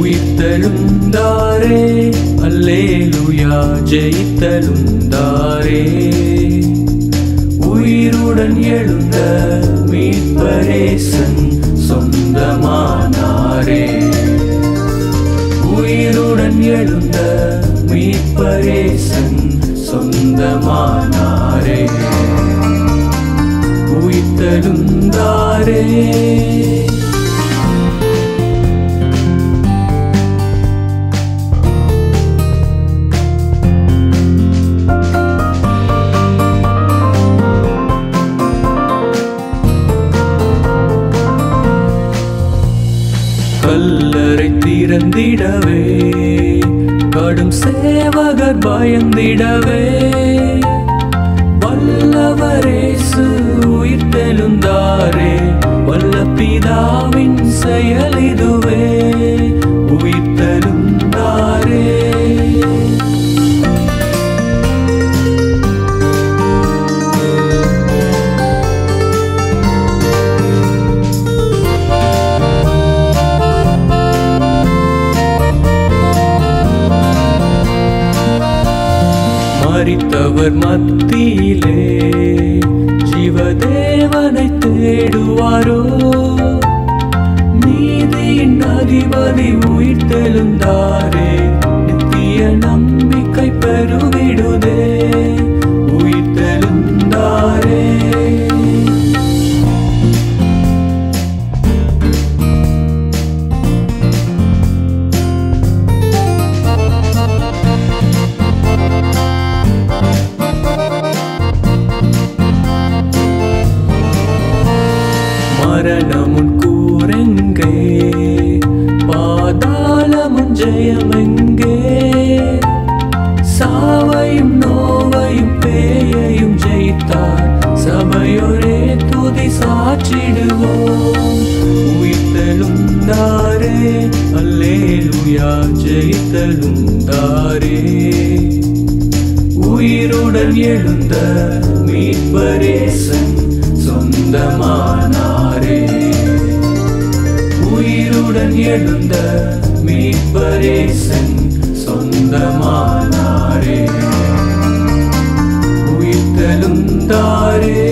உயிர்த்தெழுந்தாரே அல்லேலுயா ஜெயித்தெழுந்தாரே உயிருடன் எழுந்த மீட்பரேசன் சொந்தமானாரே உயிருடன் எழுந்த மீட்பரேசன் சொந்தமானாரே உயிர்த்தெழுந்தாரே கல்லறை திறந்திடவே கடும் சேவகர் பயந்திடவே வல்லவரேசு உயிர்த்தெழுந்தாரே வல்ல பிதாவின் செயல் இதுவே உயிர்த்தெழுந்தாரே மறித்தவர் மத்தியிலே ஜீவதேவனை தேடுவாரோ நீதியின் அதிபதி உயிர்த்தெழுந்தாரே நித்திய நம்பிக்கை பெருவிடுதே உயிர்த்தெழுந்தாரே மரணமுன் கூரெங்கே பாதாளமுன் ஜெயமெங்கே சாவையும் நோவையும் பேயையும் ஜெயித்தார் சபையொரே துதி சாற்றிடுவோம் உயிர்த்தெழுந்தாரே அல்லேலுயா ஜெயித்தெழுந்தாரே உயிருடன் எழுந்த மீட்பரேசன் சொந்தமானாரே உயிருடன் எழுந்த மீட்பரேசன் சொந்தமானாரே உயிர்த்தெழுந்தாரே